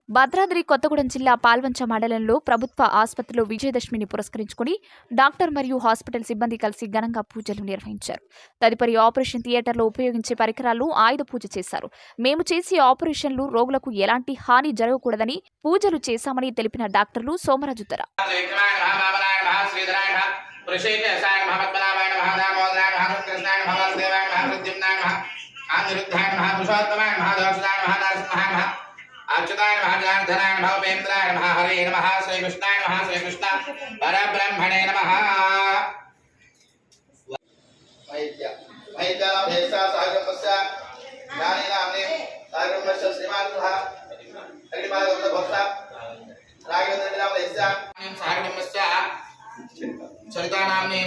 భద్రాద్రి కొత్తగూడెం జిల్లా పాల్వంచ మండలంలో ప్రభుత్వ ఆసుపత్రిలో విజయదశమిని పురస్కరించుకుని డాక్టర్ మరియు హాస్పిటల్ సిబ్బంది కలిసి ఘనంగా పూజలు నిర్వహించారు తదుపరి ఆపరేషన్ థియేటర్లో ఉపయోగించే పరికరాలు ఆయుధ పూజ చేశారు మేము చేసే ఆపరేషన్లు రోగులకు ఎలాంటి హాని జరగకూడదని పూజలు చేశామని తెలిపిన డాక్టర్లు సోమరాజు ధర శ్రీకృష్ణాయ నమః వామనాయ నమః శ్రీధరాయ నమః వృషేకేశాయ నమః పద్మనాభాయ నమః దామోదరాయ నమః కృష్ణాయ నమః వాసుదేవాయ నమః ప్రద్యుమ్నాయ నమః ఆనిరుద్ధాయ నమః పురుషోత్తమాయ నమః దోషదాయ నమః నరసింహాయ నమః అచ్యుతాయ నమః జనార్దనాయ నమః ఉపేంద్రాయ నమః హరే నమః శ్రీకృష్ణాయ నమః శ్రీకృష్ణ పరబ్రహ్మణే నమః వైద్య వైద్యాభేసా సాగరపస్య జ్ఞానేనామ్నే సాగరపస్య శ్రీమానుః అగ్నిమాగత భక్త రాఘవేంద్రనామ యస్య సాగరమస్య చరితానామ్ని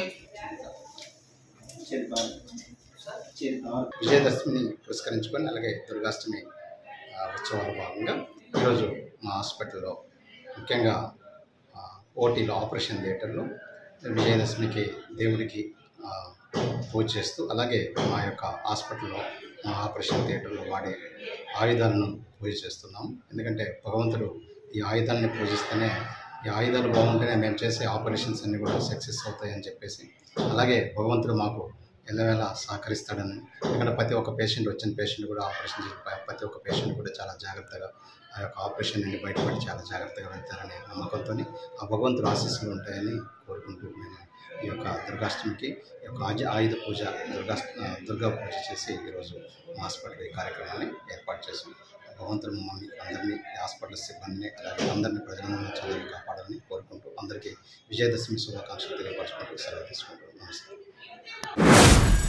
విజయదశమిని పురస్కరించుకొని అలాగే దుర్గాష్టమి ఆ, ఉత్సవాల భాగంగా ఈరోజు మా హాస్పిటల్లో ముఖ్యంగా ఆ, ఓటీలో ఆపరేషన్ థియేటర్లో విజయదశమికి దేవుడికి ఆ, పూజ చేస్తూ అలాగే మా యొక్క హాస్పిటల్లో మా ఆపరేషన్ థియేటర్లో వాడే ఆయుధాలను పూజ చేస్తున్నాము ఎందుకంటే భగవంతుడు ఈ ఆయుధాలని పూజిస్తేనే ఈ ఆయుధాలు బాగుంటేనే మేము చేసే ఆపరేషన్స్ అన్నీ కూడా సక్సెస్ అవుతాయని చెప్పేసి అలాగే భగవంతుడు మాకు ఎల్లవేళ సహకరిస్తాడని ఎందుకంటే ప్రతి ఒక్క పేషెంట్ వచ్చిన పేషెంట్ కూడా ఆపరేషన్ చేసి ప- ప్రతి ఒక్క పేషెంట్ కూడా చాలా జాగ్రత్తగా ఆ యొక్క ఆపరేషన్ నుండి బయటపడి చాలా జాగ్రత్తగా వెళ్తారనే నమ్మకంతో ఆ భగవంతుడు ఆశీస్సులు ఉంటాయని కోరుకుంటూ నేను ఈ యొక్క దుర్గాష్టమికి ఈ యొక్క ఆజ ఆయుధ పూజ దుర్గా ఆ, దుర్గా పూజ చేసి ఈరోజు మా హాస్పిటల్ ఈ కార్యక్రమాన్ని ఏర్పాటు చేసాం భగవంతుడు మమ్మల్ని అందరినీ ఈ హాస్పిటల్ సిబ్బందిని అలాగే అందరినీ ప్రజలను చదివి కాపాడాలని కోరుకుంటూ అందరికీ విజయదశమి శుభాకాంక్షలు తెలియపరచుకుంటూ సెలవు తీసుకుంటూ నమస్తే